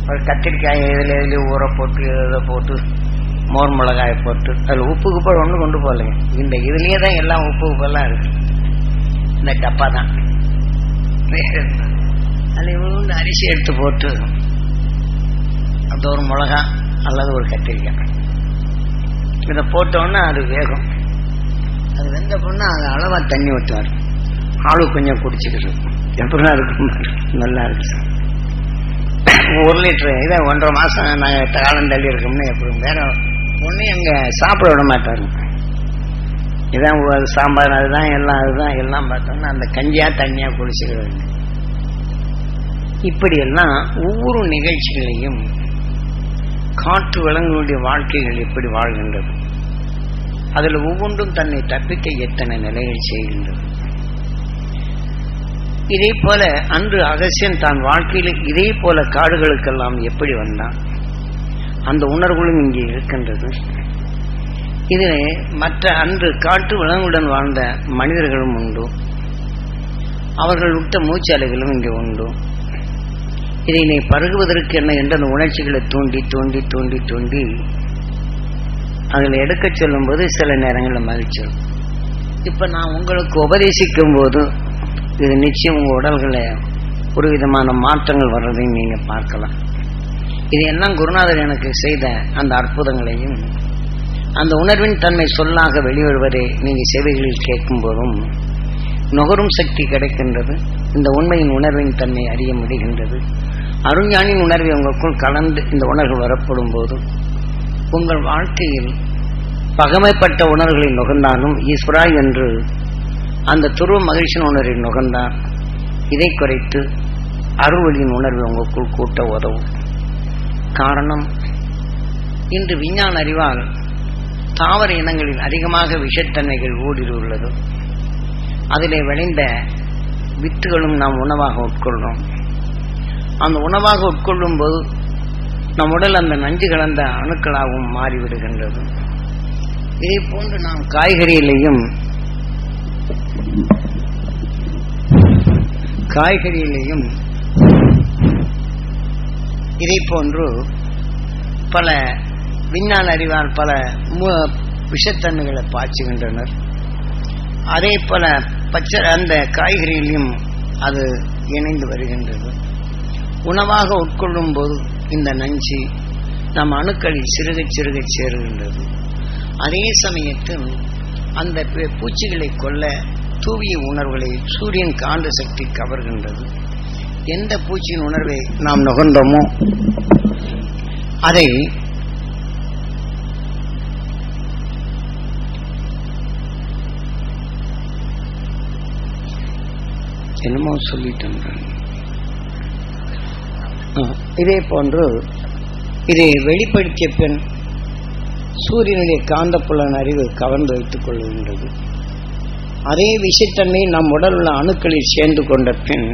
ஒரு கத்திரிக்காய் இதில் எதுலேயும் ஊற போட்டு இதை போட்டு மோர் மிளகாயை போட்டு அதில் உப்பு குப்பை ஒன்றும் கொண்டு போகலைங்க இந்த இதுலேயே தான் எல்லாம் உப்பு குப்பெல்லாம் இருக்கு இந்த டப்பா தான் அதில் இவ்வளோ அரிசி எடுத்து போட்டு அது ஒரு மிளகா அல்லது ஒரு கத்திரிக்காய் இதை போட்டோன்னா அது வேகும் அது வெந்த பொண்ணு அது அளவா தண்ணி ஊற்றுவார் ஆளு கொஞ்சம் குடிச்சுக்கிட்டு எப்படிலாம் இருக்கும் நல்லா இருக்கு சார் ஒரு லிட்டரு இதை ஒன்றரை மாசம் நாங்கள் காலம் தள்ளி இருக்கோம்னு எப்படி வேற ஒன்றும் எங்க சாப்பிட விட மாட்டாரு இதான் ஒரு சாம்பார் அதுதான் எல்லாம் அதுதான் எல்லாம் பார்த்தோம்னா அந்த கஞ்சியா தண்ணியா குடிச்சுக்கிறது இப்படியெல்லாம் ஒவ்வொரு நிகழ்ச்சிகளையும் காற்று விலங்குகளுடைய வாழ்க்கைகள் எப்படி வாழ்கின்றது அதில் ஒவ்வொன்றும் தன்னை தப்பிக்க எத்தனை நிலைகள் செய்கின்றது இதே போல அன்று அகசியன் தான் வாழ்க்கையில் இதே போல காடுகளுக்கெல்லாம் எப்படி வந்தான் அந்த உணர்வுகளும் இங்கே இருக்கின்றது இதில் மற்ற அன்று காட்டு விலங்குடன் வாழ்ந்த மனிதர்களும் உண்டு அவர்கள் விட்ட மூச்சாலைகளும் இங்கே உண்டு இதை நீ பருகுவதற்கு என்ன என்ற அந்த உணர்ச்சிகளை தூண்டி தூண்டி தூண்டி தூண்டி அதில் எடுக்க சொல்லும் போது சில நேரங்களில் மகிழ்ச்சி இப்ப நான் உங்களுக்கு உபதேசிக்கும் போது இது நிச்சயம் உங்க உடல்களை ஒரு விதமான மாற்றங்கள் வர்றதையும் நீங்க பார்க்கலாம் இது எல்லாம் குருநாதர் எனக்கு செய்த அந்த அற்புதங்களையும் அந்த உணர்வின் தன்மை சொல்லாக வெளிவருவதை நீங்க செவிகளில் கேட்கும் போதும் நுகரும் சக்தி கிடைக்கின்றது இந்த உண்மையின் உணர்வின் தன்மை அறிய முடிகின்றது அருஞானின் உணர்வை உங்களுக்குள் கலந்து இந்த உணர்வு வரப்படும் போது உங்கள் வாழ்க்கையில் பகமைப்பட்ட உணர்வுகளை நுகர்ந்தாலும் ஈஸ்வரா என்று அந்த துருவ மகிழ்ச்சியின் உணர்வை நுகர்ந்தார் இதை குறைத்து அருள்வழியின் உணர்வை உங்களுக்குள் கூட்ட உதவும் காரணம் இன்று விஞ்ஞான அறிவால் தாவர இனங்களில் அதிகமாக விஷத்தன்மைகள் ஊடுருவுள்ளது அதிலே விளைந்த வித்துகளும் நாம் உணவாக உட்கொள்றோம் அந்த உணவாக உட்கொள்ளும் போது நம் உடல் அந்த நஞ்சு கலந்த அணுக்களாகவும் மாறிவிடுகின்றது இதே போன்று நாம் காய்கறியிலையும் காய்கறியிலையும் இதை போன்று பல விஞ்ஞான அறிவால் பல மு- விஷத்தன்மைகளை பாய்ச்சுகின்றனர் அதே போல பச்சை அந்த காய்கறியிலையும் அது இணைந்து வருகின்றது உணவாக உட்கொள்ளும் போது இந்த நஞ்சு நம் அணுக்களில் சிறுக சிறுக சேருகின்றது அதே சமயத்தில் அந்த பூ- பூச்சிகளை கொல்ல தூவிய உணர்வுகளை சூரியன் காந்த சக்தி கவர்கின்றது எந்த பூச்சியின் உணர்வை நாம் நுகர்ந்தோமோ அதை என்னமோ சொல்லிட்டேன் ஆ, இதே போன்று இதை வெளிப்படுத்திய பின் சூரியனுடைய காந்தப்புலன் அறிவு கவர்ந்து வைத்துக் கொள்கின்றது அதே விஷயத்தன்மை நம் உடல் உள்ள அணுக்களில் சேர்ந்து கொண்ட பின்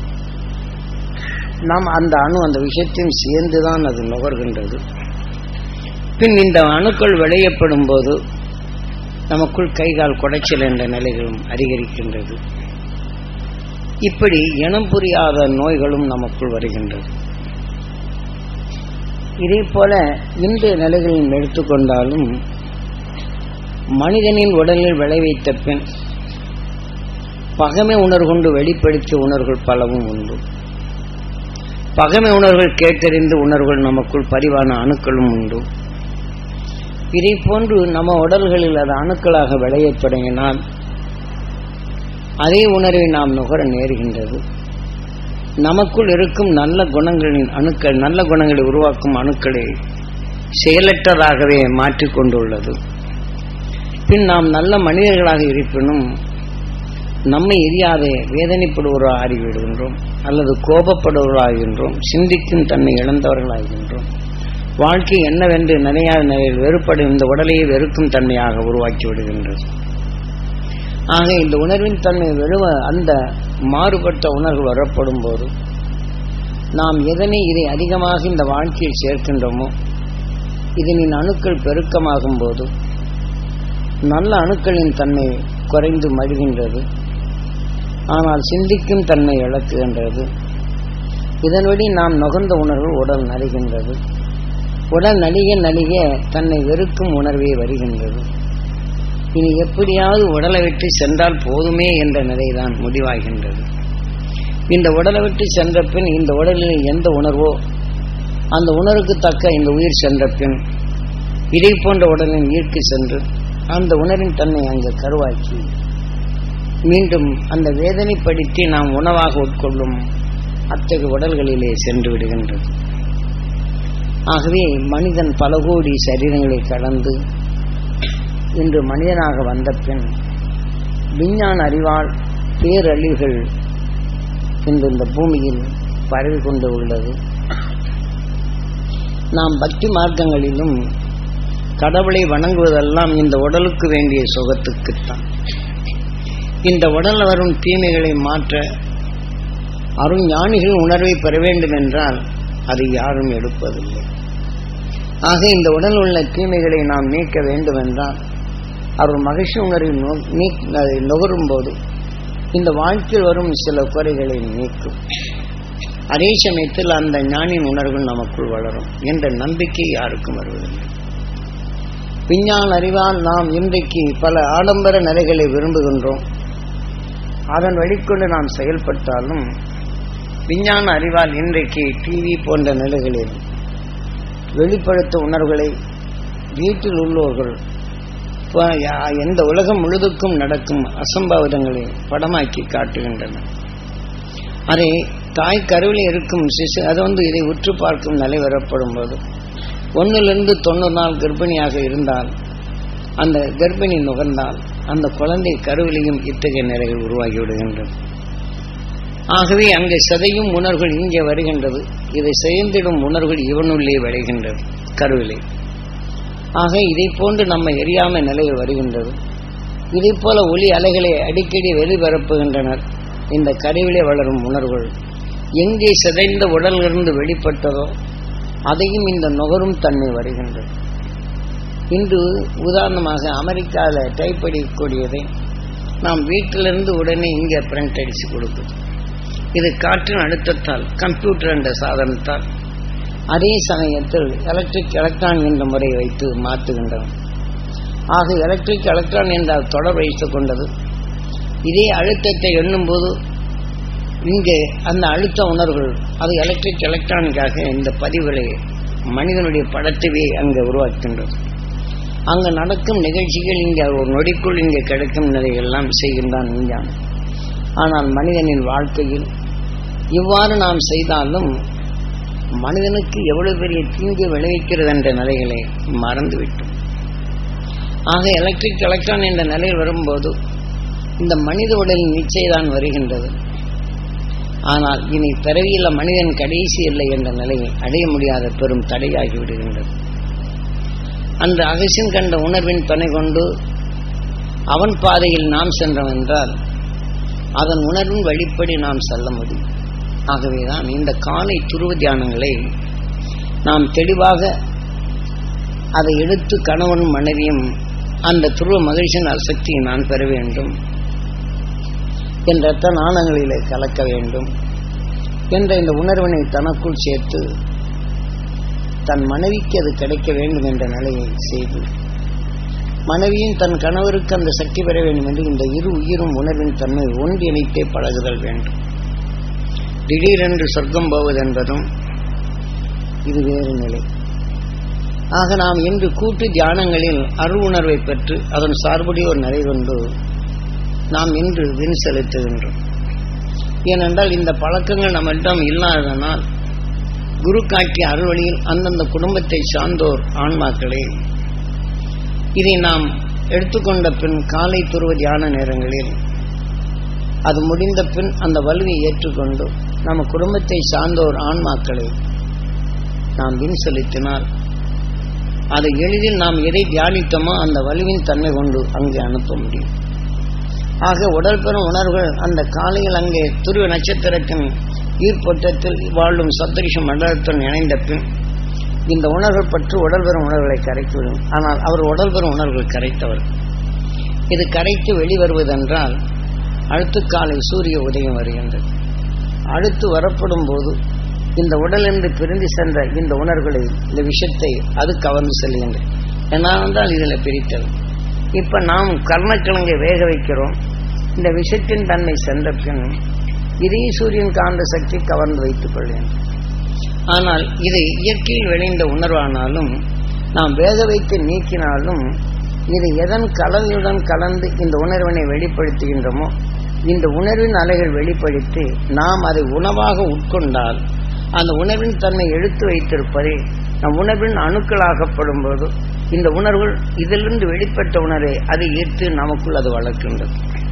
நாம் அந்த அணு அந்த விஷயத்தையும் சேர்ந்துதான் அது நுகர்கின்றது பின் இந்த அணுக்கள் விளையப்படும் போது நமக்குள் கைகால் குடைச்சல் என்ற நிலைகளும் அதிகரிக்கின்றது இப்படி இனம் புரியாத நோய்களும் நமக்குள் வருகின்றது இதே போல இன்று நிலைகளில் எடுத்துக்கொண்டாலும் மனிதனின் உடலில் விளைவித்த பின் பகமை உணர்வு கொண்டு வெளிப்படுத்திய உணர்வுகள் பலவும் உண்டு பகமை உணர்வுகள் கேட்டறிந்து உணர்வுகள் நமக்குள் பதிவான அணுக்களும் உண்டு இதை போன்று நம்ம உடல்களில் அது அணுக்களாக விளையத் தொடங்கினால் அதே உணர்வை நாம் நுகர நேருகின்றது நமக்குள் இருக்கும் நல்ல குணங்களின் அணுக்கள் நல்ல குணங்களை உருவாக்கும் அணுக்களை செயலற்றதாகவே மாற்றிக் கொண்டுள்ளது பின் நாம் நல்ல மனிதர்களாக இருப்பினும் நம்மை எரியாதே வேதனைப்படுவோராக ஆகிவிடுகின்றோம் அல்லது கோபப்படுவர்களாகின்றோம் சிந்திக்கும் தன்மை இழந்தவர்களாகின்றோம் வாழ்க்கை என்னவென்று நினையாத நிலையில் வெறுப்படும் இந்த உடலையே வெறுக்கும் தன்மையாக உருவாக்கி விடுகின்றது ஆக இந்த உணர்வின் தன்மை வெறுவ அந்த மாறுபட்ட உணர்வு வரப்படும் போது நாம் எதனை இதை அதிகமாக இந்த வாழ்க்கையில் சேர்க்கின்றோமோ இதனின் அணுக்கள் பெருக்கமாகும் போது நல்ல அணுக்களின் தன்மை குறைந்து மழுகின்றது ஆனால் சிந்திக்கும் தன்மை இழக்குகின்றது இதன்படி நாம் நுகர்ந்த உணர்வு உடல் நலிகின்றது உடல் நலிக நலிக தன்னை வெறுக்கும் உணர்வே வருகின்றது இனி எப்படியாவது உடலை விட்டு சென்றால் போதுமே என்ற நிலைதான் முடிவாகின்றது இந்த உடலை விட்டு சென்ற பின் இந்த உடலில் எந்த உணர்வோ அந்த உணர்வுக்கு தக்க இந்த உயிர் சென்ற பின் இதை போன்ற உடலின் ஈர்க்கு சென்று அந்த உணர்வின் தன்னை அங்கு கருவாக்கி மீண்டும் அந்த வேதனைப்படுத்தி நாம் உணவாக உட்கொள்ளும் அத்தகைய உடல்களிலே சென்று விடுகின்றது ஆகவே மனிதன் பல கோடி சரீரங்களை கடந்து இன்று மனிதனாக வந்த பின் விஞ்ஞான அறிவால் பேரழிவுகள் இன்று இந்த பூமியில் பரவி கொண்டு உள்ளது நாம் பக்தி மார்க்கங்களிலும் கடவுளை வணங்குவதெல்லாம் இந்த உடலுக்கு வேண்டிய சுகத்துக்குத்தான் இந்த உடல் வரும் தீமைகளை மாற்ற அருண் ஞானிகள் உணர்வை பெற வேண்டும் என்றால் அதை யாரும் எடுப்பதில்லை ஆக இந்த உடல் உள்ள தீமைகளை நாம் நீக்க வேண்டும் என்றால் அவர் மகிழ்ச்சி உணர்வை நுகரும் போது இந்த வாழ்க்கையில் வரும் சில குறைகளை நீக்கும் அதே சமயத்தில் அந்த ஞானின் உணர்வு நமக்குள் வளரும் என்ற நம்பிக்கை யாருக்கும் வருவதில்லை விஞ்ஞான அறிவால் நாம் இன்றைக்கு பல ஆடம்பர நிலைகளை விரும்புகின்றோம் அதன் வழிகொண்டு நாம் செயல்பட்டாலும் விஞ்ஞான அறிவால் இன்றைக்கு டிவி போன்ற நிலைகளில் வெளிப்படுத்த உணர்வுகளை வீட்டில் உள்ளவர்கள் எந்த உலகம் முழுதுக்கும் நடக்கும் அசம்பாவிதங்களை படமாக்கி காட்டுகின்றனர் அதை தாய் கருவில் இருக்கும் சிசு அது வந்து இதை உற்று பார்க்கும் நிலை வரப்படும் போது ஒன்னிலிருந்து தொண்ணூறு நாள் கர்ப்பிணியாக இருந்தால் அந்த கர்ப்பிணி நுகர்ந்தால் அந்த குழந்தை கருவிலையும் இத்தகைய நிலைகள் உருவாகி விடுகின்றது ஆகவே அங்கே சிதையும் உணர்வுகள் இங்கே வருகின்றது இதை செய்திடும் உணர்வுகள் இவனுள்ளே விளைகின்றது கருவிலை ஆக இதை போன்று நம்ம எரியாம நிலையில் வருகின்றது இதை போல ஒளி அலைகளை அடிக்கடி வெளிபரப்புகின்றனர் இந்த கருவிலே வளரும் உணர்வுகள் எங்கே சிதைந்த உடலிலிருந்து வெளிப்பட்டதோ அதையும் இந்த நுகரும் தன்மை வருகின்றது இன்று உதாரணமாக அமெரிக்காவில் டைப் அடிக்கக்கூடியதை நாம் வீட்டிலிருந்து உடனே இங்கே பிரிண்ட் அடித்து கொடுக்குது இது காற்றின் அழுத்தத்தால் கம்ப்யூட்டர் என்ற சாதனத்தால் அதே சமயத்தில் எலக்ட்ரிக் எலக்ட்ரான் என்ற முறை வைத்து மாற்றுகின்றன ஆக எலக்ட்ரிக் எலக்ட்ரான் என்றால் தொடர் வைத்துக் கொண்டது இதே அழுத்தத்தை எண்ணும்போது இங்கே அந்த அழுத்த உணர்வுகள் அது எலக்ட்ரிக் எலக்ட்ரானிக்காக இந்த பதிவுகளை மனிதனுடைய படத்தையே அங்கே உருவாக்கின்றது அங்கு நடக்கும் நிகழ்ச்சிகள் இங்கே ஒரு நொடிக்குள் இங்கே கிடைக்கும் நிலையெல்லாம் செய்கின்றான் விஞ்ஞானம் ஆனால் மனிதனின் வாழ்க்கையில் இவ்வாறு நாம் செய்தாலும் மனிதனுக்கு எவ்வளவு பெரிய தீங்கு விளைவிக்கிறது என்ற நிலைகளை மறந்துவிட்டோம் ஆக எலக்ட்ரிக் எலக்ட்ரான் என்ற நிலையில் வரும்போது இந்த மனித உடலின் நிச்சயதான் வருகின்றது ஆனால் இனி பிறவியில் மனிதன் கடைசி இல்லை என்ற நிலையை அடைய முடியாத பெரும் தடையாகி விடுகின்றது அந்த அகசின் கண்ட உணர்வின் துணை கொண்டு அவன் பாதையில் நாம் சென்றோம் என்றால் அதன் உணர்வின் வழிப்படி நாம் செல்ல முடியும் ஆகவேதான் இந்த காலை துருவ தியானங்களை நாம் தெளிவாக அதை எடுத்து கணவனும் மனைவியும் அந்த துருவ மகிழ்ச்சியின் அசக்தியை நான் பெற வேண்டும் என் ரத்த நாணங்களிலே கலக்க வேண்டும் என்ற இந்த உணர்வினை தனக்குள் சேர்த்து தன் மனைவிக்கு அது கிடைக்க வேண்டும் என்ற நிலையை செய்து மனைவியும் தன் கணவருக்கு அந்த சக்தி பெற வேண்டும் என்று இந்த இரு உயிரும் உணர்வின் தன்மை ஒன்றிணைத்தே பழகுதல் வேண்டும் திடீரென்று சொர்க்கம் போவது என்பதும் இது வேறு நிலை ஆக நாம் இன்று கூட்டு தியானங்களில் அருள் உணர்வை பெற்று அதன் சார்புடைய ஒரு நிலை கொண்டு நாம் இன்று வின் செலுத்துகின்றோம் ஏனென்றால் இந்த பழக்கங்கள் நம்மளிடம் இல்லாததனால் குரு காட்டிய அருள் வழியில் அந்தந்த குடும்பத்தை சார்ந்தோர் ஆன்மாக்களே இதை நாம் எடுத்துக்கொண்ட பின் காலை துருவ தியான நேரங்களில் அது முடிந்த பின் அந்த வலுவை ஏற்றுக்கொண்டு நம்ம குடும்பத்தை சார்ந்தோர் ஆன்மாக்களை நாம் வின் செலுத்தினால் அதை எளிதில் நாம் எதை தியானித்தோமோ அந்த வலுவின் தன்மை கொண்டு அங்கே அனுப்ப முடியும் ஆக உடல் பெறும் உணர்வுகள் அந்த காலையில் அங்கே துருவ நட்சத்திரத்தின் ஈர்ப்பொட்டத்தில் வாழும் சப்தரிஷ மண்டலத்துடன் இணைந்த பின் இந்த உணர்வுகள் பற்றி உடல் பெறும் உணர்வுகளை கரைத்துவிடும் ஆனால் அவர் உடல் பெறும் உணர்வுகள் கரைத்தவர் இது கரைத்து வெளிவருவதென்றால் அடுத்து காலை சூரிய உதயம் வருகின்றது அடுத்து வரப்படும் போது இந்த உடலிருந்து பிரிந்து சென்ற இந்த உணர்வுகளை இந்த விஷயத்தை அது கவர்ந்து செல்கின்ற என்னால் தான் இதில் பிரித்தது இப்ப நாம் கர்ணக்கிழங்கை வேக வைக்கிறோம் இந்த விஷத்தின் தன்மை சென்ற பின் இதே சூரியன் காந்த சக்தி கவர்ந்து வைத்துக் கொள்கின்றோம் ஆனால் இது இயற்கையில் விளைந்த உணர்வானாலும் நாம் வேக வைத்து நீக்கினாலும் இது எதன் கலவையுடன் கலந்து இந்த உணர்வினை வெளிப்படுத்துகின்றோமோ இந்த உணர்வின் அலைகள் வெளிப்படுத்தி நாம் அதை உணவாக உட்கொண்டால் அந்த உணர்வின் தன்மை எடுத்து வைத்திருப்பதை நம் உணர்வின் அணுக்களாகப்படும் போது இந்த உணர்வுகள் இதிலிருந்து வெளிப்பட்ட உணர்வை அதை ஈர்த்து நமக்குள் அது வளர்க்கின்றது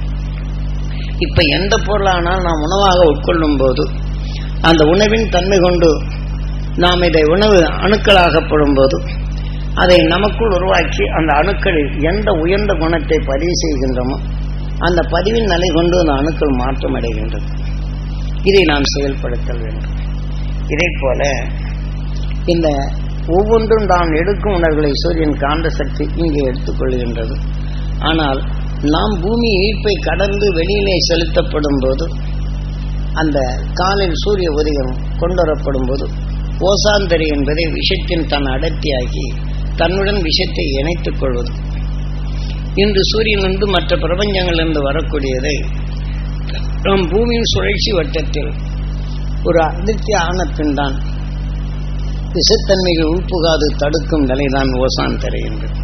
இப்ப எந்த பொருளானால் நாம் உணவாக உட்கொள்ளும் போது அந்த உணவின் தன்மை கொண்டு நாம் இதை உணவு அணுக்களாகப்படும் போது அதை நமக்குள் உருவாக்கி அந்த அணுக்களில் எந்த உயர்ந்த குணத்தை பதிவு செய்கின்றோமோ அந்த பதிவின் நிலை கொண்டு அந்த அணுக்கள் மாற்றம் அடைகின்றது இதை நாம் செயல்படுத்தல் வேண்டும் இதே போல இந்த ஒவ்வொன்றும் தான் எடுக்கும் உணர்வுகளை சூரியன் காந்த சக்தி இங்கே எடுத்துக்கொள்கின்றது ஆனால் நாம் பூமி ஈர்ப்பை கடந்து வெளியிலே செலுத்தப்படும் போது அந்த காலில் சூரிய உதயம் கொண்டு வரப்படும் போது ஓசாந்தரி என்பதை விஷத்தின் தன் அடர்த்தியாகி தன்னுடன் விஷத்தை இணைத்துக் கொள்வது இன்று சூரியனிலிருந்து மற்ற பிரபஞ்சங்களிலிருந்து வரக்கூடியதை நம் பூமியின் சுழற்சி வட்டத்தில் ஒரு அதிர்ச்சி ஆன பின் தான் விஷத்தன்மைகள் உள்புகாது தடுக்கும் நிலைதான் ஓசான் தருகின்றது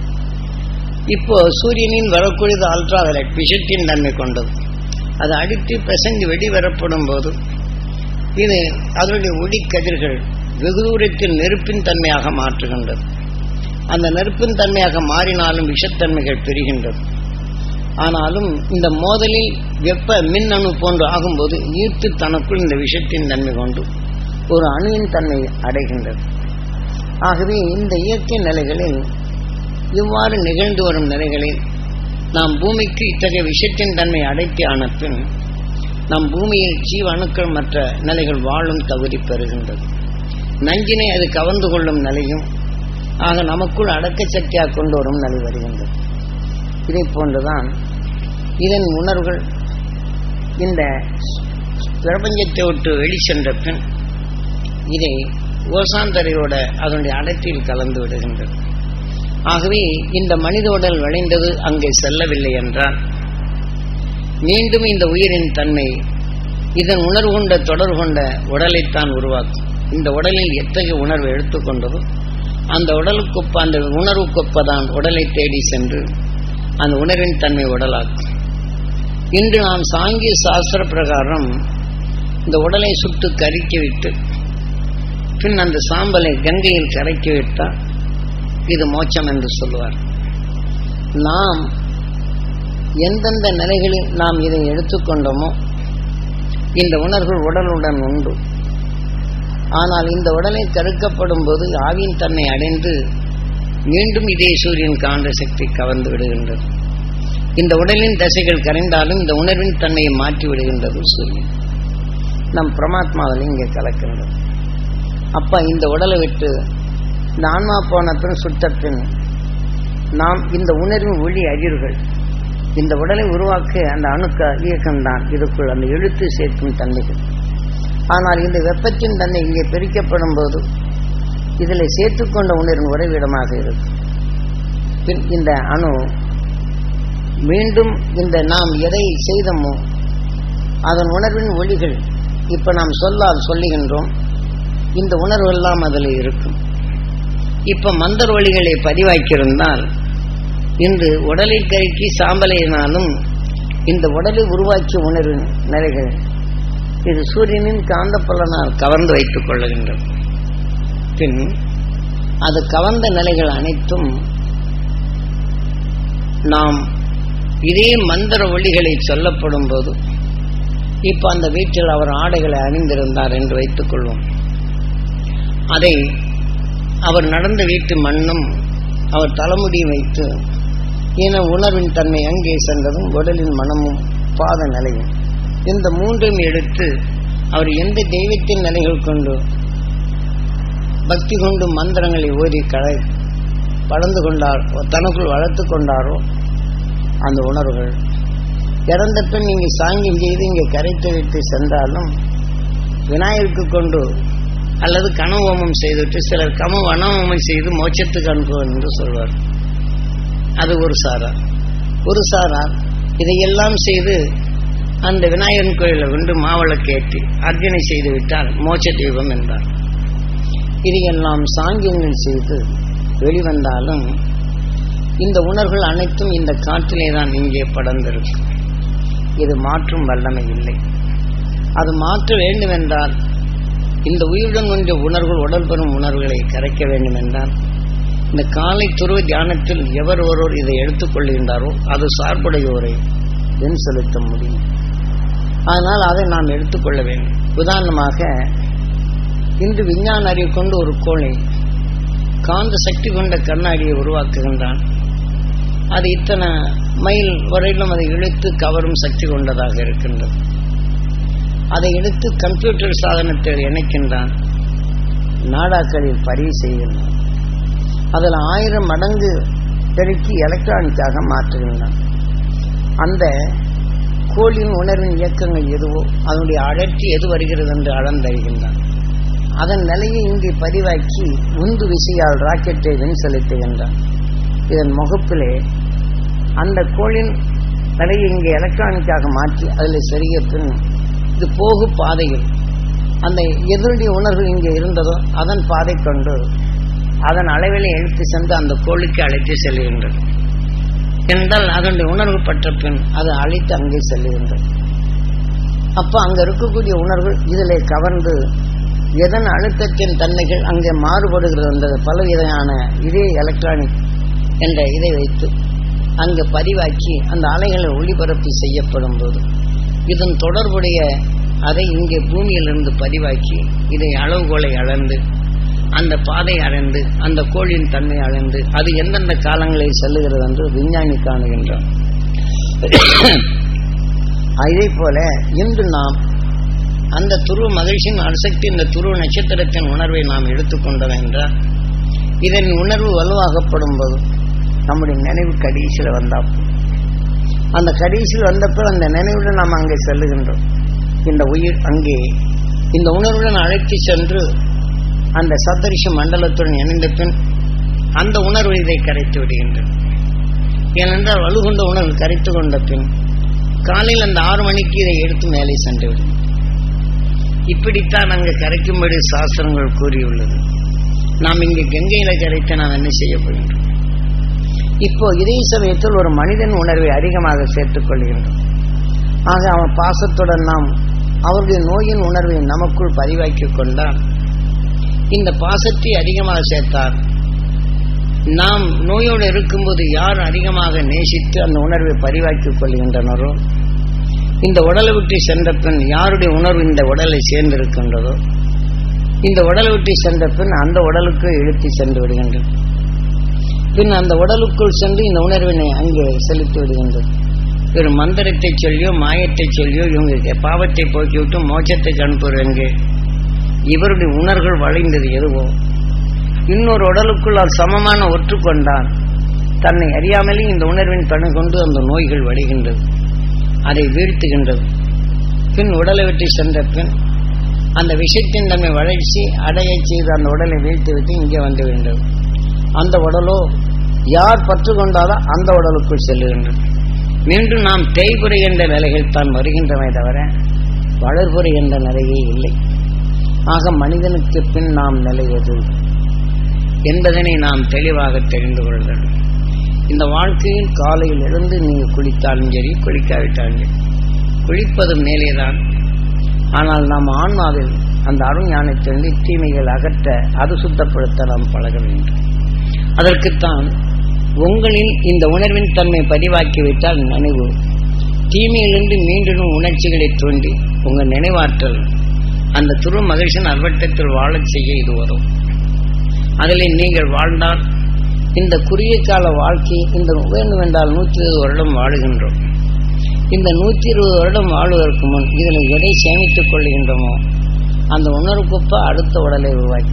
இப்போ சூரியனின் வரக்கூடியது அல்ட்ரா வயலட் விஷத்தின் தன்மை கொண்டது அது அடித்து பிசைந்து வெடி வரப்படும் போது இது அதனுடைய ஒளி கதிர்கள் வெகு தூரத்தில் நெருப்பின் தன்மையாக மாற்றுகின்றது அந்த நெருப்பின் தன்மையாக மாறினாலும் விஷத்தன்மைகள் பெறுகின்றது ஆனாலும் இந்த மோதலில் வெப்ப மின் அணு போன்று ஆகும்போது ஈர்த்து தனக்குள் இந்த விஷத்தின் தன்மை கொண்டு ஒரு அணுவின் தன்மை அடைகின்றது ஆகவே இந்த இயற்கை நிலைகளில் இவ்வாறு நிகழ்ந்து வரும் நிலைகளில் நாம் பூமிக்கு இத்தகைய விஷயத்தின் தன்மை அடைத்தி ஆன பின் நம் பூமியில் ஜீவ அணுக்கள் மற்ற நிலைகள் வாழும் தகுதி பெறுகின்றது நஞ்சினை அது கவர்ந்து கொள்ளும் நிலையும் ஆக நமக்குள் அடக்க சக்தியாக கொண்டு வரும் நிலை வருகின்றது இதை போன்றுதான் இதன் உணர்வுகள் இந்த பிரபஞ்சத்தை விட்டு வெளி சென்ற பின் இதை ஓசாந்தரையோட அதனுடைய அடர்த்தியில் கலந்து விடுகின்றது ஆகவே இந்த மனித உடல் விளைந்தது அங்கே செல்லவில்லை என்றால் மீண்டும் இந்த உயிரின் தன்மை இதன் உணர்வு கொண்ட தொடர்பு கொண்ட உடலைத்தான் உருவாக்கும் இந்த உடலில் எத்தகைய உணர்வு எடுத்துக்கொண்டதோ அந்த உடலுக்குப்ப அந்த உணர்வுக்கொப்பதான் உடலை தேடி சென்று அந்த உணர்வின் தன்மை உடலாக்கும் இன்று நாம் சாங்கிய சாஸ்திர பிரகாரம் இந்த உடலை சுட்டு கரிக்க விட்டு பின் அந்த சாம்பலை கங்கையில் கரைக்க விட்டால் இது மோட்சம் என்று சொல்லுவார் நாம் எந்தெந்த நிலைகளில் நாம் இதை எடுத்துக்கொண்டோமோ இந்த உணர்வுகள் உடலுடன் உண்டு ஆனால் இந்த உடலை கருக்கப்படும் போது ஆவியின் தன்னை அடைந்து மீண்டும் இதே சூரியன் காந்த சக்தி கவர்ந்து விடுகின்றது இந்த உடலின் தசைகள் கரைந்தாலும் இந்த உணர்வின் தன்மையை மாற்றி விடுகின்றது சூரியன் நம் பிரமாத்மாவில் இங்கே கலக்கின்றது அப்ப இந்த உடலை விட்டு இந்த ஆன்மா போன பின் சுட்ட பின் நாம் இந்த உணர்வின் ஒளி அதிர்கள் இந்த உடலை உருவாக்க அந்த அணுக்க இயக்கம்தான் இதுக்குள் அந்த எழுத்து சேர்க்கும் தன்மைகள் ஆனால் இந்த வெப்பத்தின் தன்மை இங்கே பிரிக்கப்படும் போது இதில் சேர்த்துக்கொண்ட உணர்வின் உறைவிடமாக இருக்கும் பின் இந்த அணு மீண்டும் இந்த நாம் எதை செய்தோமோ அதன் உணர்வின் ஒளிகள் இப்ப நாம் சொல்லால் சொல்லுகின்றோம் இந்த உணர்வு எல்லாம் அதில் இருக்கும் இப்ப மந்தர் ஒளிகளை பதிவாக்கியிருந்தால் இன்று உடலை கருக்கி சாம்பலையினாலும் இந்த உடலை உருவாக்கிய உணர்வின் நிலைகள் இது சூரியனின் காந்த பலனால் கவர்ந்து வைத்துக் கொள்ளுகின்றது பின் அது கவர்ந்த நிலைகள் அனைத்தும் நாம் இதே மந்திர ஒளிகளை சொல்லப்படும் போது இப்ப அந்த வீட்டில் அவர் ஆடைகளை அணிந்திருந்தார் என்று வைத்துக் கொள்வோம் அதை அவர் நடந்த வீட்டு மண்ணும் அவர் தலைமுடி வைத்து என உணர்வின் தன்மை அங்கே சென்றதும் உடலின் மனமும் பாத நிலையும் இந்த மூன்றையும் எடுத்து அவர் எந்த தெய்வத்தின் நிலைகள் கொண்டு பக்தி கொண்டு மந்திரங்களை ஓதி கடை வளர்ந்து கொண்டார் தனக்குள் வளர்த்து கொண்டாரோ அந்த உணர்வுகள் இறந்த பின் இங்கே சாங்கியம் செய்து இங்கே கரைத்து வைத்து சென்றாலும் விநாயகருக்கு கொண்டு அல்லது கனவோமம் செய்துவிட்டு சிலர் கம வனவோமம் செய்து மோட்சத்துக்கு அனுப்புவர் என்று சொல்வார் அது ஒரு சாரார் ஒரு சாரார் இதையெல்லாம் செய்து அந்த விநாயகன் கோயிலில் கொண்டு மாவிளக்கு ஏற்றி அர்ச்சனை செய்து விட்டால் மோட்ச தீபம் என்றார் இதையெல்லாம் சாங்கியங்கள் செய்து வெளிவந்தாலும் இந்த உணர்வுகள் அனைத்தும் இந்த காற்றிலே தான் இங்கே படர்ந்திருக்கும் இது மாற்றும் வல்லமை இல்லை அது மாற்ற வேண்டுமென்றால் இந்த உயிருடன் ஒன்றிய உணர்வுகள் உடல் பெறும் உணர்வுகளை கரைக்க வேண்டுமென்றால் இந்த காலை துருவ தியானத்தில் எவர் ஒருவர் இதை எடுத்துக்கொள்கின்றாரோ அது சார்புடையோரை வெண் செலுத்த முடியும் அதனால் அதை நாம் எடுத்துக்கொள்ள வேண்டும் உதாரணமாக இன்று விஞ்ஞான அறிவு கொண்டு ஒரு கோளை காந்த சக்தி கொண்ட கண்ணாடியை உருவாக்குகின்றான் அது இத்தனை மைல் வரையிலும் அதை இழுத்து கவரும் சக்தி கொண்டதாக இருக்கின்றது அதை எடுத்து கம்ப்யூட்டர் சாதனத்தில் இணைக்கின்றான் நாடாக்களில் பதிவு செய்கின்றான் அதில் ஆயிரம் மடங்கு பெருக்கி எலக்ட்ரானிக்காக மாற்றுகின்றான் அந்த கோளின் உணர்வின் இயக்கங்கள் எதுவோ அதனுடைய அழற்சி எது வருகிறது என்று அளந்தறிகின்றான் அதன் நிலையை இங்கே பதிவாக்கி உந்து விசையால் ராக்கெட்டை வின் செலுத்துகின்றான் இதன் முகப்பிலே அந்த கோளின் நிலையை இங்கே எலக்ட்ரானிக்காக மாற்றி அதில் சரிய பின் இது போகு பாதையில் அந்த எதனுடைய உணர்வு இங்கே இருந்ததோ அதன் பாதை கொண்டு அதன் அளவில் இழுத்து சென்று அந்த கோளுக்கு அழைத்து செல்கின்றது என்றால் அதனுடைய உணர்வு பற்ற பின் அது அழைத்து அங்கே செல்லுகின்றது அப்ப அங்க இருக்கக்கூடிய உணர்வு இதிலே கவர்ந்து எதன் அழுத்தத்தின் தன்மைகள் அங்கே மாறுபடுகிறது என்ற பலவிதமான இதே எலக்ட்ரானிக் என்ற இதை வைத்து அங்கு பதிவாக்கி அந்த அலைகளை ஒளிபரப்பு செய்யப்படும் போது இதன் தொடர்புடைய அதை இங்கே பூமியிலிருந்து பதிவாக்கி இதை அளவுகோலை அளந்து அந்த பாதை அடைந்து அந்த கோளின் தன்மை அடைந்து அது எந்தெந்த காலங்களில் செல்லுகிறது என்று விஞ்ஞானி காணுகின்றான் இதே போல இன்று நாம் அந்த துருவ மகிழ்ச்சியின் அணுசக்தி இந்த துருவ நட்சத்திரத்தின் உணர்வை நாம் எடுத்துக்கொண்டோம் என்றால் இதன் உணர்வு வலுவாகப்படும் போது நம்முடைய நினைவு கடைசியில் வந்தா அந்த கடைசியில் வந்தப்போ அந்த நினைவுடன் நாம் அங்கே செல்லுகின்றோம் இந்த உயிர் அங்கே இந்த உணர்வுடன் அழைத்து சென்று அந்த சத்தரிஷ மண்டலத்துடன் இணைந்த பின் அந்த உணர்வு இதை கரைத்து விடுகின்றது ஏனென்றால் வலுகொண்ட உணர்வு கரைத்து கொண்ட பின் காலையில் அந்த ஆறு மணிக்கு இதை எடுத்து மேலே சென்று விடும் இப்படித்தான் அங்கு கரைக்கும்படி சாஸ்திரங்கள் கூறியுள்ளது நாம் இங்கு கங்கையில கரைத்து நாம் என்ன செய்ய போகின்றோம் இப்போ இதே சமயத்தில் ஒரு மனிதன் உணர்வை அதிகமாக சேர்த்துக் கொள்கின்றோம் ஆக அவன் பாசத்துடன் நாம் அவருடைய நோயின் உணர்வை நமக்குள் பதிவாக்கிக் கொண்டால் இந்த பாசத்தை அதிகமாக சேர்த்தால் நாம் நோயோடு இருக்கும்போது யார் அதிகமாக நேசித்து அந்த உணர்வை பதிவாக்கிக் கொள்கின்றனரோ இந்த உடலை விட்டு சென்ற பின் யாருடைய உணர்வு இந்த உடலை சேர்ந்திருக்கின்றதோ இந்த உடலை விட்டு சென்ற பின் அந்த உடலுக்கு இழுத்து சென்று விடுகின்றது பின் அந்த உடலுக்குள் சென்று இந்த உணர்வினை அங்கே செலுத்தி விடுகின்றது ஒரு மந்திரத்தை சொல்லியோ மாயத்தை சொல்லியோ இவங்க பாவத்தை போக்கிவிட்டு மோட்சத்துக்கு அனுப்புறவங்க இவருடைய உணர்வுகள் வளைந்தது எதுவோ இன்னொரு உடலுக்குள் அது சமமான ஒற்றுக்கொண்டான் தன்னை அறியாமலே இந்த உணர்வின் பணம் கொண்டு அந்த நோய்கள் வழிகின்றது அதை வீழ்த்துகின்றது பின் உடலை விட்டு சென்ற பின் அந்த விஷயத்தின் தன்மை வளர்ச்சி அடைய செய்து அந்த உடலை வீழ்த்து விட்டு இங்கே வந்து விடுகின்றது அந்த உடலோ யார் பற்று கொண்டாலோ அந்த உடலுக்குள் செல்லுகின்றது மீண்டும் நாம் தேய்புரைகின்ற நிலைகள் தான் வருகின்றமை தவிர வளர்புரைகின்ற நிலையே இல்லை ஆக மனிதனுக்கு பின் நாம் நிலைவது என்பதனை நாம் தெளிவாக தெரிந்து கொள்ள வேண்டும் இந்த வாழ்க்கையில் காலையில் எழுந்து நீ குளித்தாலும் சரி குளிக்காவிட்டாலும் சரி குளிப்பது மேலேதான் ஆனால் நாம் ஆன்மாவில் அந்த அருண் ஞானத்திலிருந்து தீமைகள் அகற்ற அது சுத்தப்படுத்த நாம் பழக வேண்டும் அதற்குத்தான் உங்களில் இந்த உணர்வின் தன்மை பதிவாக்கிவிட்டால் நினைவு தீமையிலிருந்து மீண்டும் உணர்ச்சிகளை தோண்டி உங்கள் நினைவாற்றல் அந்த துரு மகிழ்ச்சியின் அல்வட்டத்தில் வாழச் செய்ய இது வரும் அதில் நீங்கள் வாழ்ந்தால் இந்த குறுகிய கால வாழ்க்கை இந்த வேண்டும் என்றால் நூற்றி இருபது வருடம் வாழுகின்றோம் இந்த நூற்றி இருபது வருடம் வாழ்வதற்கு முன் இதில் எதை சேமித்துக் கொள்கின்றோமோ அந்த உணர்வுக்குப்ப அடுத்த உடலை உருவாக்கி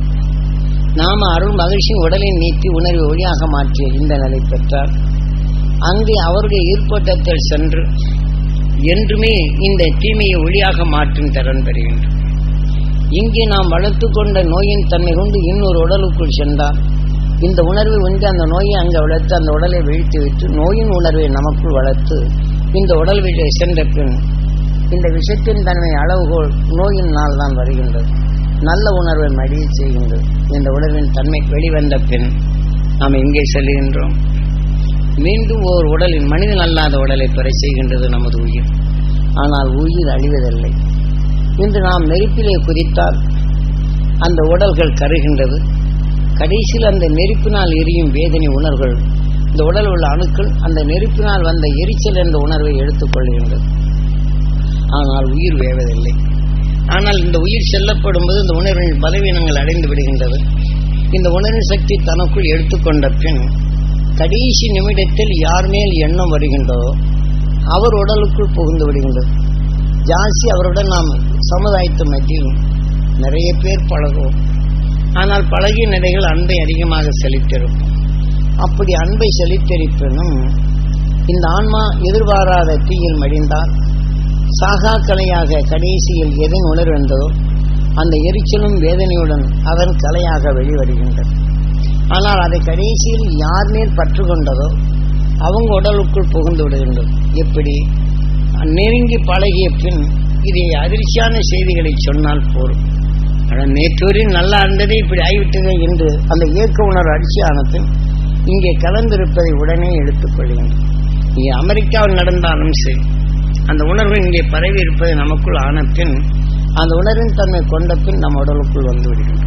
நாம அருள் மகிழ்ச்சி உடலை நீட்டி உணர்வை ஒளியாக மாற்றிய இந்த நிலை பெற்றால் அங்கே அவருடைய ஈர்ப்போட்டத்தில் சென்று என்றுமே இந்த தீமையை ஒளியாக மாற்றும் திறன் பெறுகின்றோம் இங்கே நாம் வளர்த்து கொண்ட நோயின் தன்மை கொண்டு இன்னொரு உடலுக்குள் சென்றால் இந்த உணர்வை ஒன்று அந்த நோயை அங்கே வளர்த்து அந்த உடலை வீழ்த்தி விட்டு நோயின் உணர்வை நமக்குள் வளர்த்து இந்த உடல் விழை சென்ற பின் இந்த விஷத்தின் தன்மை அளவுகோல் நோயின் நாள் தான் வருகின்றது நல்ல உணர்வை மடிய செய்கின்றது இந்த உணர்வின் தன்மை வெளிவந்த பின் நாம் எங்கே செல்கின்றோம் மீண்டும் ஓர் உடலின் மனிதன் அல்லாத உடலை பெற செய்கின்றது நமது உயிர் ஆனால் உயிர் அழிவதில்லை இன்று நாம் நெருப்பிலே குதித்தால் அந்த உடல்கள் கருகின்றது கடைசியில் அந்த நெருப்பினால் எரியும் வேதனை உணர்வுகள் இந்த உடல் உள்ள அணுக்கள் அந்த நெருப்பினால் வந்த எரிச்சல் என்ற உணர்வை எடுத்துக்கொள்கின்றது ஆனால் உயிர் வேவதில்லை ஆனால் இந்த உயிர் செல்லப்படும் போது இந்த உணர்வின் பலவீனங்கள் அடைந்து விடுகின்றது இந்த உணர்வின் சக்தி தனக்குள் எடுத்துக்கொண்ட பின் கடைசி நிமிடத்தில் யார் மேல் எண்ணம் வருகின்றதோ அவர் உடலுக்குள் புகுந்து விடுகின்றது ஜாஸ்தி அவருடன் நாம் சமுதாயத்து மத்தியில் நிறைய பேர் பழகுவோம் ஆனால் பழகிய நிலைகள் அன்பை அதிகமாக செலுத்திருக்கும் அப்படி அன்பை செலுத்திருப்பினும் இந்த ஆன்மா எதிர்பாராத தீயில் மடிந்தால் சாகா கலையாக கடைசியில் எதை உணர்வென்றதோ அந்த எரிச்சலும் வேதனையுடன் அதன் கலையாக வெளிவருகின்றது ஆனால் அதை கடைசியில் யார் மேல் பற்று கொண்டதோ அவங்க உடலுக்குள் புகுந்து விடுகின்றது எப்படி நெருங்கி பழகிய பின் இதை அதிர்ச்சியான செய்திகளை சொன்னால் போரும் ஆனால் நேற்று வரை நல்லா இருந்ததே இப்படி ஆகிவிட்டதே என்று அந்த இயக்க உணர்வு அடிச்சியான பின் இங்கே கலந்திருப்பதை உடனே எடுத்துக்கொள்கின்றோம் இங்கே அமெரிக்காவில் நடந்தாலும் சரி அந்த உணர்வு இங்கே பரவி இருப்பதை நமக்குள் ஆன பின் அந்த உணர்வின் தன்மை கொண்ட பின் நம்ம உடலுக்குள் வந்து விடுகின்றோம்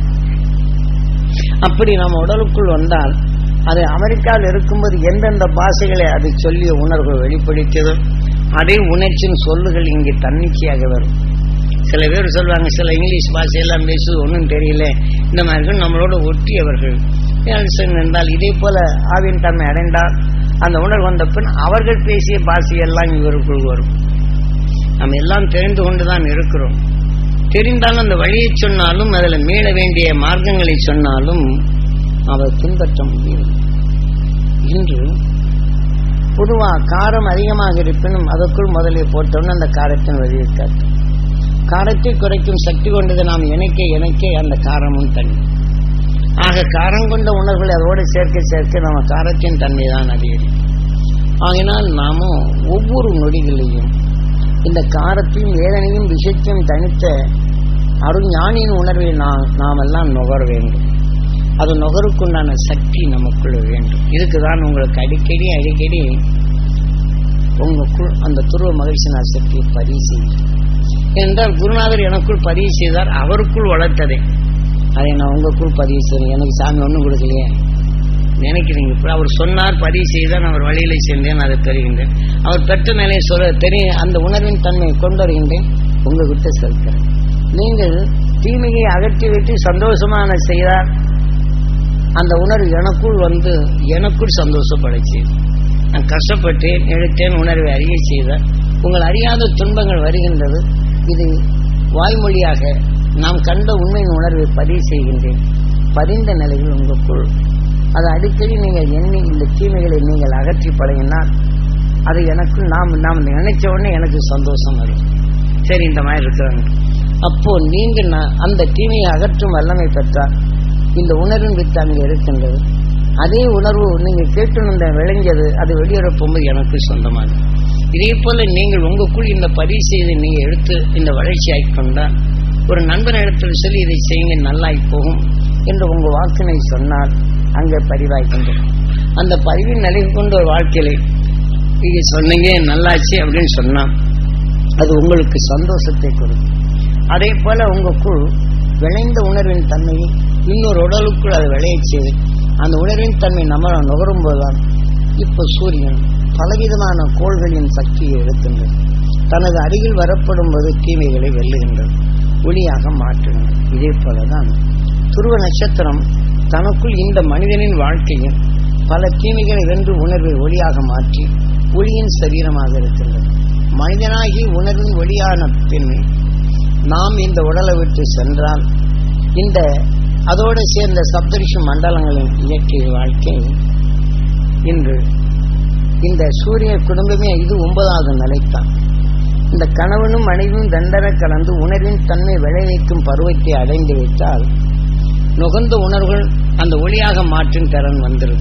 அப்படி நம்ம உடலுக்குள் வந்தால் அது அமெரிக்காவில் இருக்கும்போது எந்தெந்த பாஷைகளை அது சொல்லிய உணர்வு வெளிப்படுத்தியதோ அதே உணர்ச்சியின் சொல்லுகள் இங்கே தன்னிச்சையாக வரும் சில பேர் சொல்லுவாங்க சில இங்கிலீஷ் பாஷையெல்லாம் பேசுவது ஒன்றும் தெரியல இந்த மாதிரி நம்மளோட ஒட்டியவர்கள் என்றால் இதே போல ஆவின் தன்மை அடைந்தால் அந்த உணர்வு வந்த பின் அவர்கள் பேசிய பாஷையெல்லாம் இவருக்குள் வரும் நம்ம எல்லாம் தெரிந்து கொண்டுதான் இருக்கிறோம் தெரிந்தாலும் அந்த வழியை சொன்னாலும் அதில் மீள வேண்டிய மார்க்கங்களை சொன்னாலும் அவர் பின்பற்ற முடியும் இன்று பொதுவா காரம் அதிகமாக இருப்பினும் அதற்குள் முதலில் போட்டோன்னு அந்த காரத்தின் வழியை காட்டும் காரத்தை குறைக்கும் சக்தி கொண்டது நாம் இணைக்க இணைக்க அந்த காரமும் தண்ணி ஆக காரம் கொண்ட உணர்வுகளை அதோடு சேர்க்க சேர்க்க நம்ம காரத்தின் தன்மை தான் அதிகரிக்கும் ஆகினால் நாமும் ஒவ்வொரு நொடிகளையும் இந்த காரத்தையும் வேதனையும் விஷயத்தையும் தனித்த அருஞானியின் உணர்வை நாம் நாம் எல்லாம் நுகர வேண்டும் அது நுகருக்குண்டான சக்தி நமக்குள்ள வேண்டும் இதுக்கு தான் உங்களுக்கு அடிக்கடி அடிக்கடி உங்களுக்குள் அந்த துருவ மகிழ்ச்சினா சக்தியை பதிவு செய்யும் என்றால் குருநாதர் எனக்குள் பதிவு செய்தார் அவருக்குள் வளர்த்ததே அதை நான் உங்களுக்குள் பதிவு செய்றேன் எனக்கு சாமி ஒன்றும் கொடுக்கலையே நினைக்கிறீங்க இப்போ அவர் சொன்னார் பதிவு செய்தார் அவர் வழியில சென்றேன் அதை பெறுகின்றேன் அவர் பெற்ற நிலையை சொல்ல தெரிய அந்த உணர்வின் தன்மையை கொண்டு வருகின்றேன் உங்ககிட்ட செலுத்துறேன் நீங்கள் தீமையை அகற்றி விட்டு சந்தோஷமான செய்தால் அந்த உணர்வு எனக்குள் வந்து எனக்குள் சந்தோஷப்படச்சு நான் கஷ்டப்பட்டேன் எடுத்தேன் உணர்வை அறிய செய்தால் உங்கள் அறியாத துன்பங்கள் வருகின்றது இது வாய்மொழியாக நாம் கண்ட உண்மையின் உணர்வை பதிவு செய்கின்றேன் பதிந்த நிலையில் உங்களுக்குள் அது அடிக்கடி நீங்கள் எண்ணி இந்த தீமைகளை நீங்கள் அகற்றி பழகினால் அது எனக்கு நாம் நாம் நினைச்ச உடனே எனக்கு சந்தோஷம் வரும் சரி இந்த மாதிரி இருக்கிறாங்க அப்போ நீங்க நான் அந்த தீமையை அகற்றும் வல்லமை பெற்றால் இந்த உணர்வின் வித்து அங்கே இருக்கின்றது அதே உணர்வு நீங்க கேட்டு வந்த விளைஞ்சது அது வெளியேற போகும்போது எனக்கு சொந்தமானது இதே போல நீங்கள் உங்களுக்குள் இந்த பதிவு செய்து நீங்க எடுத்து இந்த வளர்ச்சி ஆக்கிக்கொண்டால் ஒரு நண்பன் இடத்தில் சொல்லி இதை செய்யுங்க நல்லாய் போகும் என்று உங்க வாக்கினை சொன்னால் அங்கே பதிவாய்க்கின்றது அந்த பதிவின் நிலை கொண்ட ஒரு வாழ்க்கையில நீங்க சொன்னீங்க நல்லாச்சு அப்படின்னு சொன்னா அது உங்களுக்கு சந்தோஷத்தை கொடுக்கும் அதே போல உங்களுக்குள் விளைந்த உணர்வின் தன்மையை இன்னொரு உடலுக்குள் அதை விளையச் செய்து அந்த உணர்வின் தன்மை நம்ம நுகரும் போதுதான் இப்போ சூரியன் பலவிதமான கோள்களின் சக்தியை எடுக்கின்றது தனது அருகில் வரப்படும் போது தீமைகளை வெல்லுகின்றது ஒளியாக மாற்றுகிறது இதே போலதான் துருவ நட்சத்திரம் தனக்குள் இந்த மனிதனின் வாழ்க்கையில் பல தீமைகளை வென்று உணர்வை ஒளியாக மாற்றி ஒளியின் சரீரமாக இருக்கின்றது மனிதனாகி உணர்வின் ஒளியான பின் நாம் இந்த உடலை விட்டு சென்றால் இந்த அதோடு சேர்ந்த சப்தரிஷி மண்டலங்களின் இயற்கை வாழ்க்கை இன்று இந்த சூரிய குடும்பமே இது ஒன்பதாவது நிலைத்தான் இந்த கணவனும் மனைவியும் தண்டர கலந்து உணர்வின் தன்மை விளைவிக்கும் பருவத்தை அடைந்து விட்டால் நுகர்ந்த உணர்வுகள் அந்த ஒளியாக மாற்றும் திறன் வந்துடும்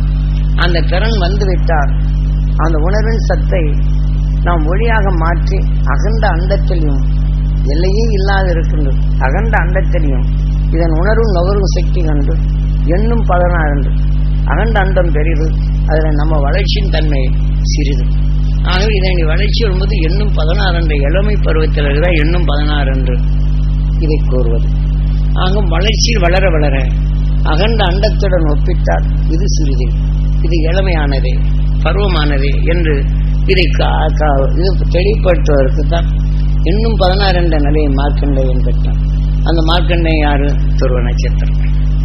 அந்த திறன் வந்துவிட்டால் அந்த உணர்வின் சத்தை நாம் ஒளியாக மாற்றி அகண்ட அண்டத்திலையும் எல்லையே இல்லாது இருக்கின்றது அகண்ட அண்டத்திலையும் இதன் உணர்வு நுகர்வு சக்தி கண்டு எண்ணும் பதினாறு அகண்ட அண்டம் பெரிது அதில் நம்ம வளர்ச்சியின் தன்மை சிறிது ஆகவே இதனை வளர்ச்சி வரும்போது எண்ணும் பதினாறு என்ற இளமை பருவத்தில் இருக்கிற எண்ணும் பதினாறு என்று இதை கூறுவது ஆக வளர்ச்சியில் வளர வளர அகண்ட அண்டத்துடன் ஒப்பிட்டால் இது சிறிது இது இளமையானதே பருவமானதே என்று இதை கா- கா- இது தெளிவுபடுத்துவதற்கு தான் இன்னும் பதினாறு என்ற நிலையை மார்க்கண்டேயன் பெற்றான் அந்த மார்க்கண்டே யாரு துருவ நட்சத்திரம்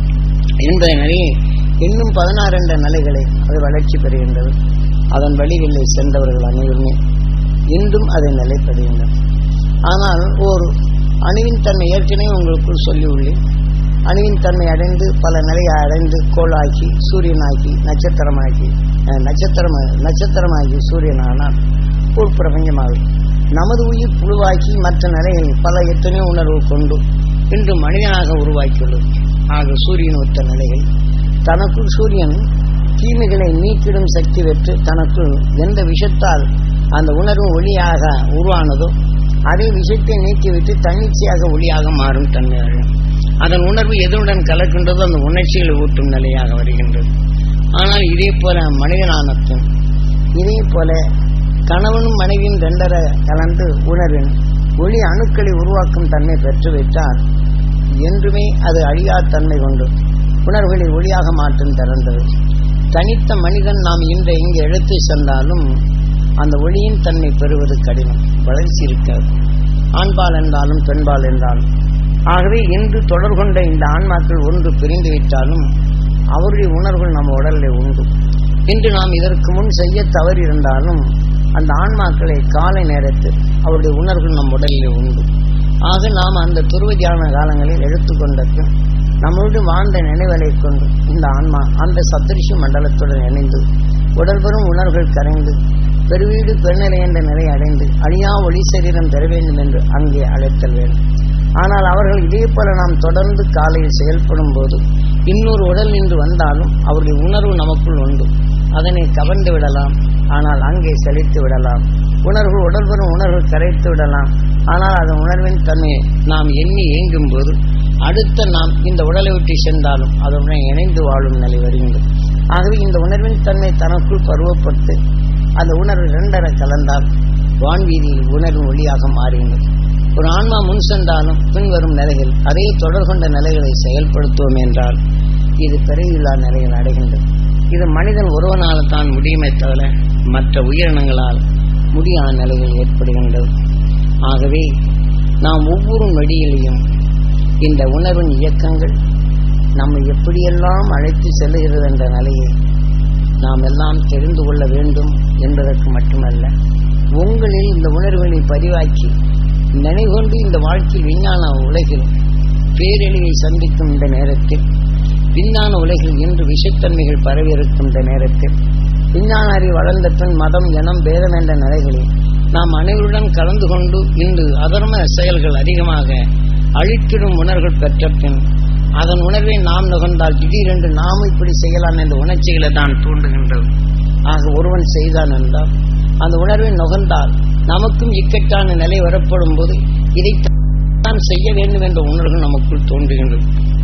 என்பதை நிலையை இன்னும் பதினாறு என்ற நிலைகளை அது வளர்ச்சி பெறுகின்றது அதன் வழிகளில் சென்றவர்கள் அனைவருமே இன்றும் அதை நிலைப்படுகின்றனர் ஆனால் ஒரு அணுவின் தன்மை ஏற்கனவே உங்களுக்குள் சொல்லி உள்ளேன் அணுவின் தன்மை அடைந்து பல நிலையை அடைந்து கோளாக்கி சூரியனாக்கி நட்சத்திரமாக்கி அஹ், நட்சத்திரம் நட்சத்திரமாகி சூரியனானால் ஒரு பிரபஞ்சமாகும் நமது உயிர் புழுவாக்கி மற்ற நிலையில் பல எத்தனையோ உணர்வு கொண்டு இன்று மனிதனாக உருவாக்கியுள்ளது ஆக சூரியன் ஒத்த நிலைகள் தனக்குள் சூரியன் தீமைகளை நீக்கிடும் சக்தி பெற்று தனக்குள் எந்த விஷத்தால் அந்த உணர்வு ஒளியாக உருவானதோ அதே விஷத்தை நீக்கிவிட்டு தன்னிச்சையாக ஒளியாக மாறும் தன்மை அடையும். அதன் உணர்வு எதனுடன் கலக்கின்றதோ அந்த உணர்ச்சிகளை ஊட்டும் நிலையாக வருகின்றது ஆனால் இதே போல மனிதனான பின் இதே போல கணவனும் மனைவியும் ரெண்டரை கலந்து உணர்வின் ஒளி அணுக்களை உருவாக்கும் தன்மை பெற்றுவிட்டால் என்றுமே அது அழியா தன்மை கொண்டு உணர்வுகளை ஒளியாக மாற்றும் திறந்தது தனித்த மனிதன் நாம் இன்று இங்கே எடுத்து சென்றாலும் அந்த ஒளியின் தன்மை பெறுவது கடினம் வளர்ச்சி இருக்காது ஆண்பால் என்றாலும் பெண்பால் என்றாலும் ஆகவே இன்று தொடர் கொண்ட இந்த ஆன்மாக்கள் ஒன்று பிரிந்து விட்டாலும் அவருடைய உணர்வுகள் நம்ம உடலில் உண்டு இன்று நாம் இதற்கு முன் செய்ய தவறி இருந்தாலும் அந்த ஆன்மாக்களை காலை நேரத்தில் அவருடைய உணர்வுகள் நம் உடலில் உண்டு ஆக நாம் அந்த துருவதியான காலங்களில் எடுத்துக்கொண்ட பின் நம்மளுடைய வாழ்ந்த நினைவுகளை கொண்டு இந்த ஆன்மா அந்த சப்தரிஷி மண்டலத்துடன் இணைந்து உடல்பெறும் உணர்வுகள் கரைந்து பெருவீடு பெருநிலை என்ற நிலை அடைந்து அழியா ஒளி சரீரம் பெற வேண்டும் என்று அங்கே அழைத்தல் வேண்டும் ஆனால் அவர்கள் இதே போல நாம் தொடர்ந்து காலையில் செயல்படும் போது இன்னொரு உடல் நின்று வந்தாலும் அவருடைய உணர்வு நமக்குள் உண்டு அதனை கவர்ந்து விடலாம் ஆனால் அங்கே செழித்து விடலாம் உணர்வு உடல் பெறும் உணர்வு கரைத்து விடலாம் ஆனால் அதன் உணர்வின் தன்மையை நாம் எண்ணி இயங்கும் போது அடுத்த நாம் இந்த உடலை விட்டு சென்றாலும் அதனுடன் இணைந்து வாழும் நிலை வருகின்றது ஆகவே இந்த உணர்வின் தன்மை தனக்குள் பருவப்பட்டு அந்த உணர்வு இரண்டரை கலந்தால் வான்வீதியில் உணர்வு ஒளியாக மாறுகின்றது ஒரு ஆன்மா முன் சென்றாலும் பின்வரும் நிலைகள் அதே தொடர் கொண்ட நிலைகளை செயல்படுத்துவோம் என்றால் இது பிறவியில்லா நிலையில் அடைகின்றது இது மனிதன் ஒருவனால் தான் முடியுமே தவிர மற்ற உயிரினங்களால் முடியாத நிலைகள் ஏற்படுகின்றது ஆகவே நாம் ஒவ்வொரு நொடியிலையும் இந்த உணர்வின் இயக்கங்கள் நம்மை எப்படியெல்லாம் அழைத்து செல்லுகிறது என்ற நிலையை நாம் எல்லாம் தெரிந்து கொள்ள வேண்டும் என்பதற்கு மட்டுமல்ல உங்களில் இந்த உணர்வுகளை பதிவாக்கி நினைகொண்டு இந்த வாழ்க்கையில் விஞ்ஞான உலகில் பேரழிவை சந்திக்கும் இந்த நேரத்தில் விஞ்ஞான உலகில் இன்று விஷத்தன்மைகள் பரவி இருக்கும் இந்த நேரத்தில் விஞ்ஞான அறிவு வளர்ந்த பின் மதம் இனம் பேதம் என்ற நிலைகளில் நாம் அனைவருடன் கலந்து கொண்டு இன்று அதர்ம செயல்கள் அதிகமாக அழித்திடும் உணர்வுகள் பெற்ற பின் அதன் உணர்வை நாம் நுகர்ந்தால் திடீரென்று நாம் இப்படி செய்யலாம் என்ற உணர்ச்சிகளை தான் தூண்டுகின்றது ஆக ஒருவன் செய்தான் என்றால் அந்த உணர்வை நுகர்ந்தால் நமக்கும் இக்கட்டான நிலை வரப்படும் போது இதை தான் செய்ய வேண்டும் என்ற உணர்வு நமக்குள் தோன்றுகின்றது